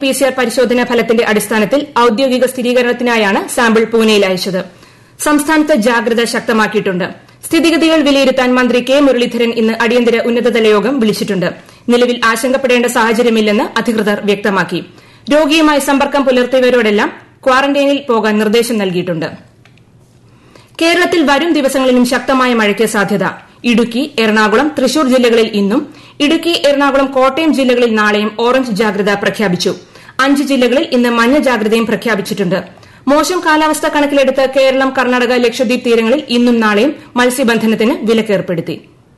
PCR പരിശോധനാ ഫലത്തിന്റെ അടിസ്ഥാനത്തിൽ ഔദ്യോഗിക സ്ഥിരീകരണത്തിനായാണ് സാമ്പിൾ പൂനെയിൽ അയച്ചത് സംസ്ഥാനത്ത് ജാഗ്രത ശക്തമാക്കിയിട്ടുണ്ട് സ്ഥിതിഗതികൾ വിലയിരുത്താൻ മന്ത്രി കെ മുരളീധരൻ ഇന്ന് അടിയന്തര ഉന്നതതല യോഗം വിളിച്ചിട്ടുണ്ട് നിലവിൽ ആശങ്കപ്പെടേണ്ട സാഹചര്യമില്ലെന്ന് അധികൃതർ വ്യക്തമാക്കി രോഗിയുമായി സമ്പർക്കം പുലർത്തിയവരോടെല്ലാം ക്വാറന്റൈനിൽ പോകാൻ നിർദ്ദേശം നൽകിയിട്ടുണ്ട് കേരളത്തിൽ വരും ദിവസങ്ങളിലും ശക്തമായ മഴയ്ക്ക് സാധ്യത ഇടുക്കി എറണാകുളം തൃശൂർ ജില്ലകളിൽ ഇന്നും ഇടുക്കി എറണാകുളം കോട്ടയം ജില്ലകളിൽ നാളെയും ഓറഞ്ച് ജാഗ്രത പ്രഖ്യാപിച്ചു അഞ്ച് ജില്ലകളിൽ ഇന്ന് മഞ്ഞ ജാഗ്രതയും പ്രഖ്യാപിച്ചിട്ടുണ്ട് മോശം കാലാവസ്ഥ കണക്കിലെടുത്ത് കേരളം കർണാടക ലക്ഷദ്വീപ് തീരങ്ങളിൽ ഇന്നും നാളെയും മത്സ്യബന്ധനത്തിന് വിലക്കേർപ്പെടുത്തി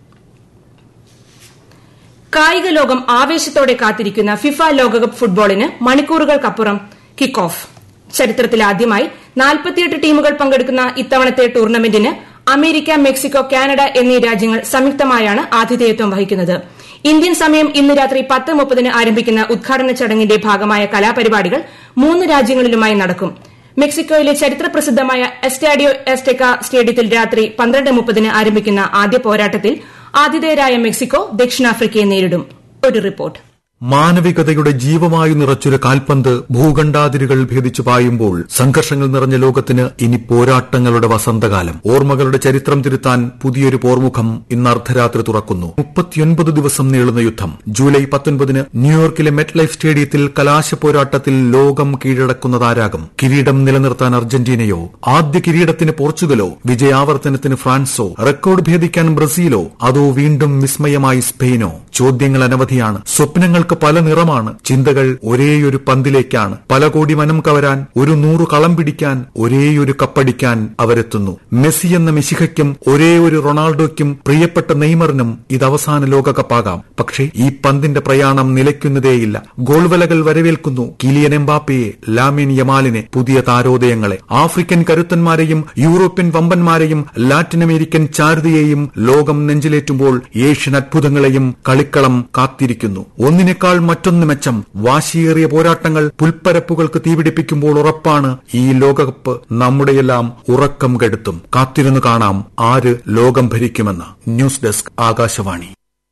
കായിക ലോകം ആവേശത്തോടെ കാത്തിരിക്കുന്ന ഫിഫ ലോകകപ്പ് ഫുട്ബോളിന് മണിക്കൂറുകൾക്കപ്പുറം കിക്ക് ഓഫ് ചരിത്രത്തിലാദ്യമായി നാൽപ്പത്തിയെട്ട് ടീമുകൾ പങ്കെടുക്കുന്ന ഇത്തവണത്തെ ടൂർണമെന്റിന് അമേരിക്ക മെക്സിക്കോ കാനഡ എന്നീ രാജ്യങ്ങൾ സംയുക്തമായാണ് ആതിഥേയത്വം വഹിക്കുന്നത് ഇന്ത്യൻ സമയം ഇന്ന് രാത്രി പത്ത് മുപ്പതിന് ആരംഭിക്കുന്ന ഉദ്ഘാടന ചടങ്ങിന്റെ ഭാഗമായ കലാപരിപാടികൾ മൂന്ന് രാജ്യങ്ങളിലുമായി നടക്കും മെക്സിക്കോയിലെ ചരിത്രപ്രസിദ്ധമായ എസ്റ്റാഡിയോ എസ്റ്റെക്ക സ്റ്റേഡിയത്തിൽ രാത്രി പന്ത്രണ്ട് മുപ്പതിന് ആരംഭിക്കുന്ന ആദ്യ പോരാട്ടത്തിൽ ആതിഥേയരായ മെക്സിക്കോ ദക്ഷിണാഫ്രിക്കയെ നേരിടും ഒരു റിപ്പോർട്ട് മാനവികതയുടെ ജീവമായി നിറച്ചൊരു കാൽപന്ത് ഭൂഖണ്ഡാതിരുകൾ ഭേദിച്ചു പായുമ്പോൾ സംഘർഷങ്ങൾ നിറഞ്ഞ ലോകത്തിന് ഇനി പോരാട്ടങ്ങളുടെ വസന്തകാലം ഓർമ്മകളുടെ ചരിത്രം തിരുത്താൻ പുതിയൊരു പോർമുഖം ഇന്ന് അർദ്ധരാത്രി തുറക്കുന്നു മുപ്പത്തിയൊൻപത് ദിവസം നീളുന്ന യുദ്ധം ജൂലൈ പത്തൊൻപതിന് ന്യൂയോർക്കിലെ മെറ്റ് ലൈഫ് സ്റ്റേഡിയത്തിൽ കലാശ പോരാട്ടത്തിൽ ലോകം കീഴടക്കുന്നതാരാകും കിരീടം നിലനിർത്താൻ അർജന്റീനയോ ആദ്യ കിരീടത്തിന് പോർച്ചുഗലോ വിജയാവർത്തനത്തിന് ഫ്രാൻസോ റെക്കോർഡ് ഭേദിക്കാൻ ബ്രസീലോ അതോ വീണ്ടും വിസ്മയമായി സ്പെയിനോ ചോദ്യങ്ങൾ അനവധിയാണ് സ്വപ്നങ്ങൾ കൾക്ക് പല നിറമാണ് ചിന്തകൾ ഒരേയൊരു പന്തിലേക്കാണ് പല കോടി മനം കവരാൻ ഒരു നൂറ് കളം പിടിക്കാൻ ഒരേയൊരു കപ്പടിക്കാൻ അവരെത്തുന്നു മെസ്സി എന്ന മെസ്സിഹയ്ക്കും ഒരേ ഒരു റൊണാൾഡോയ്ക്കും പ്രിയപ്പെട്ട നെയ്മറിനും ഇത് അവസാന ലോകകപ്പാകാം പക്ഷേ ഈ പന്തിന്റെ പ്രയാണം നിലയ്ക്കുന്നതേയില്ല ഗോൾവലകൾ വരവേൽക്കുന്നു കിലിയൻ എംബാപ്പയെ ലാമിൻ യമാലിനെ പുതിയ താരോദയങ്ങളെ ആഫ്രിക്കൻ കരുത്തന്മാരെയും യൂറോപ്യൻ വമ്പന്മാരെയും ലാറ്റിൻ അമേരിക്കൻ ചാരുതയെയും ലോകം നെഞ്ചിലേറ്റുമ്പോൾ ഏഷ്യൻ അത്ഭുതങ്ങളെയും കളിക്കളം കാത്തിരിക്കുന്നു ഒന്നിനെ ഒന്നിനേക്കാൾ മറ്റൊന്ന് മെച്ചം വാശിയേറിയ പോരാട്ടങ്ങൾ പുൽപ്പരപ്പുകൾക്ക് തീപിടിപ്പിക്കുമ്പോൾ ഉറപ്പാണ് ഈ ലോകകപ്പ് നമ്മുടെയെല്ലാം ഉറക്കം കെടുത്തും കാത്തിരുന്നു കാണാം ആര് ലോകം ഭരിക്കുമെന്ന് ന്യൂസ് ഡെസ്ക് ആകാശവാണി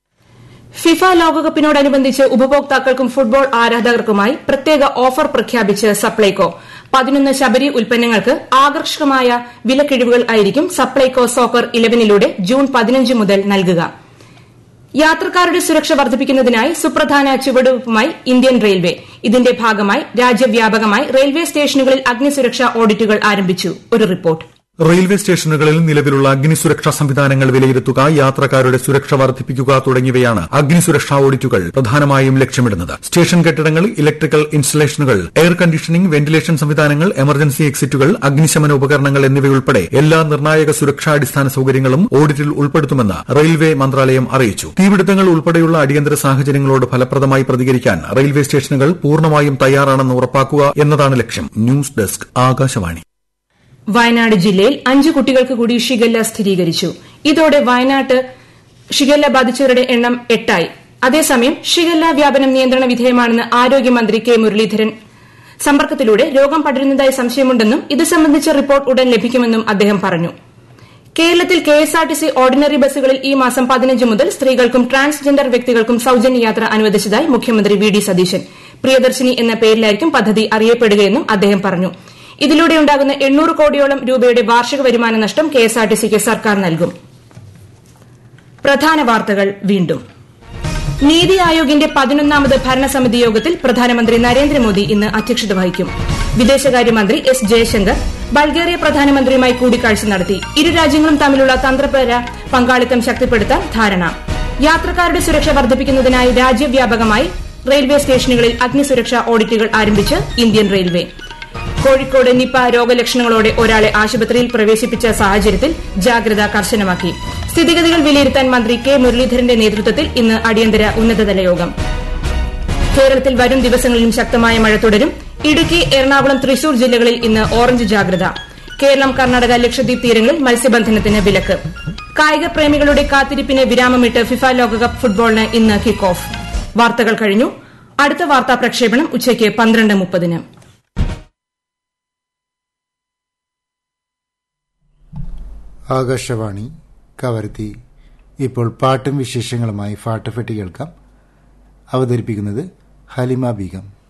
ഫിഫ ലോകകപ്പിനോടനുബന്ധിച്ച് ഉപഭോക്താക്കൾക്കും ഫുട്ബോൾ ആരാധകർക്കുമായി പ്രത്യേക ഓഫർ പ്രഖ്യാപിച്ച് സപ്ലൈകോ പതിനൊന്ന് ശബരി ഉൽപ്പന്നങ്ങൾക്ക് ആകർഷകമായ വിലക്കിഴിവുകൾ ആയിരിക്കും സപ്ലൈകോ സോക്കർ ഇലവനിലൂടെ ജൂൺ പതിനഞ്ച് മുതൽ നൽകുക യാത്രക്കാരുടെ സുരക്ഷ വർദ്ധിപ്പിക്കുന്നതിനായി സുപ്രധാന ചുവടുവയ്പുമായി ഇന്ത്യൻ റെയിൽവേ ഇതിന്റെ ഭാഗമായി രാജ്യവ്യാപകമായി റെയിൽവേ സ്റ്റേഷനുകളിൽ അഗ്നിസുരക്ഷാ ഓഡിറ്റുകൾ ആരംഭിച്ചു ഒരു റിപ്പോർട്ട് റെയിൽവേ സ്റ്റേഷനുകളിൽ നിലവിലുള്ള അഗ്നിസുരക്ഷാ സംവിധാനങ്ങൾ വിലയിരുത്തുക യാത്രക്കാരുടെ സുരക്ഷ വർദ്ധിപ്പിക്കുക തുടങ്ങിയവയാണ് അഗ്നിസുരക്ഷാ ഓഡിറ്റുകൾ പ്രധാനമായും ലക്ഷ്യമിടുന്നത് സ്റ്റേഷൻ കെട്ടിടങ്ങൾ ഇലക്ട്രിക്കൽ ഇൻസ്റ്റലേഷനുകൾ എയർ കണ്ടീഷനിംഗ് വെന്റിലേഷൻ സംവിധാനങ്ങൾ എമർജൻസി എക്സിറ്റുകൾ അഗ്നിശമന ഉപകരണങ്ങൾ എന്നിവയുൾപ്പെടെ എല്ലാ നിർണായക സുരക്ഷാ അടിസ്ഥാന സൌകര്യങ്ങളും ഓഡിറ്റിൽ ഉൾപ്പെടുത്തുമെന്ന് റെയിൽവേ മന്ത്രാലയം അറിയിച്ചു തീപിടുത്തങ്ങൾ ഉൾപ്പെടെയുള്ള അടിയന്തര സാഹചര്യങ്ങളോട് ഫലപ്രദമായി പ്രതികരിക്കാൻ റെയിൽവേ സ്റ്റേഷനുകൾ പൂർണ്ണമായും തയ്യാറാണെന്ന് ഉറപ്പാക്കുക എന്നതാണ് ലക്ഷ്യം ന്യൂസ് ഡെസ്ക് ആകാശവാണി വയനാട് ജില്ലയിൽ അഞ്ച് കുട്ടികൾക്ക് കൂടി ഷിഗല്ല സ്ഥിരീകരിച്ചു ഇതോടെ വയനാട്ട് ഷിഗല്ല ബാധിച്ചവരുടെ എണ്ണം എട്ടായി അതേസമയം ഷിഗല്ല വ്യാപനം നിയന്ത്രണ വിധേയമാണെന്ന് ആരോഗ്യമന്ത്രി കെ മുരളീധരൻ സമ്പർക്കത്തിലൂടെ രോഗം പടരുന്നതായി സംശയമുണ്ടെന്നും ഇത് സംബന്ധിച്ച റിപ്പോർട്ട് ഉടൻ ലഭിക്കുമെന്നും അദ്ദേഹം പറഞ്ഞു കേരളത്തിൽ കെഎസ്ആർടിസി ഓർഡിനറി ബസ്സുകളിൽ ഈ മാസം പതിനഞ്ച് മുതൽ സ്ത്രീകൾക്കും ട്രാൻസ്ജെൻഡർ വ്യക്തികൾക്കും സൌജന്യ യാത്ര അനുവദിച്ചതായി മുഖ്യമന്ത്രി വി ഡി സതീശൻ പ്രിയദർശിനി എന്ന പേരിലായിരിക്കും പദ്ധതി അറിയപ്പെടുകയെന്നും അദ്ദേഹം പറഞ്ഞു ഇതിലൂടെ ഉണ്ടാകുന്ന എണ്ണൂറ് കോടിയോളം രൂപയുടെ വാർഷിക വരുമാന നഷ്ടം കെഎസ്ആർടിസിക്ക് സർക്കാർ നൽകും പ്രധാന വാർത്തകൾ വീണ്ടും നീതി ആയോഗിന്റെ പതിനൊന്നാമത് ഭരണസമിതി യോഗത്തിൽ പ്രധാനമന്ത്രി നരേന്ദ്രമോദി ഇന്ന് അധ്യക്ഷത വഹിക്കും വിദേശകാര്യമന്ത്രി എസ് ജയശങ്കർ ബൾഗേറിയ പ്രധാനമന്ത്രിയുമായി കൂടിക്കാഴ്ച നടത്തി ഇരു രാജ്യങ്ങളും തമ്മിലുള്ള തന്ത്രപര പങ്കാളിത്തം ശക്തിപ്പെടുത്താൻ ധാരണ യാത്രക്കാരുടെ സുരക്ഷ വർദ്ധിപ്പിക്കുന്നതിനായി രാജ്യവ്യാപകമായി റെയിൽവേ സ്റ്റേഷനുകളിൽ അഗ്നിസുരക്ഷാ ഓഡിറ്റുകൾ ആരംഭിച്ച് ഇന്ത്യൻ റെയിൽവേ കോഴിക്കോട് നിപ രോഗലക്ഷണങ്ങളോടെ ഒരാളെ ആശുപത്രിയിൽ പ്രവേശിപ്പിച്ച സാഹചര്യത്തിൽ ജാഗ്രത കർശനമാക്കി സ്ഥിതിഗതികൾ വിലയിരുത്താൻ മന്ത്രി കെ മുരളീധരന്റെ നേതൃത്വത്തിൽ ഇന്ന് അടിയന്തര ഉന്നതതല യോഗം കേരളത്തിൽ വരും ദിവസങ്ങളിലും ശക്തമായ മഴ തുടരും ഇടുക്കി എറണാകുളം തൃശൂർ ജില്ലകളിൽ ഇന്ന് ഓറഞ്ച് ജാഗ്രത കേരളം കർണാടക ലക്ഷദ്വീപ് തീരങ്ങളിൽ മത്സ്യബന്ധനത്തിന് വിലക്ക് കായിക പ്രേമികളുടെ കാത്തിരിപ്പിന് വിരാമമിട്ട് ഫിഫ ലോകകപ്പ് ഫുട്ബോളിന് ഇന്ന് കിക്ക് ഓഫ് വാർത്തകൾ കഴിഞ്ഞു അടുത്ത വാർത്താ പ്രക്ഷേപണം ഉച്ചയ്ക്ക് പന്ത്രണ്ട് മുപ്പതിന് ആകാശവാണി കവർത്തി ഇപ്പോൾ പാട്ടും വിശേഷങ്ങളുമായി ഫാട്ടഫെട്ടി കേൾക്കാം അവതരിപ്പിക്കുന്നത് ഹലിമ ബീഗം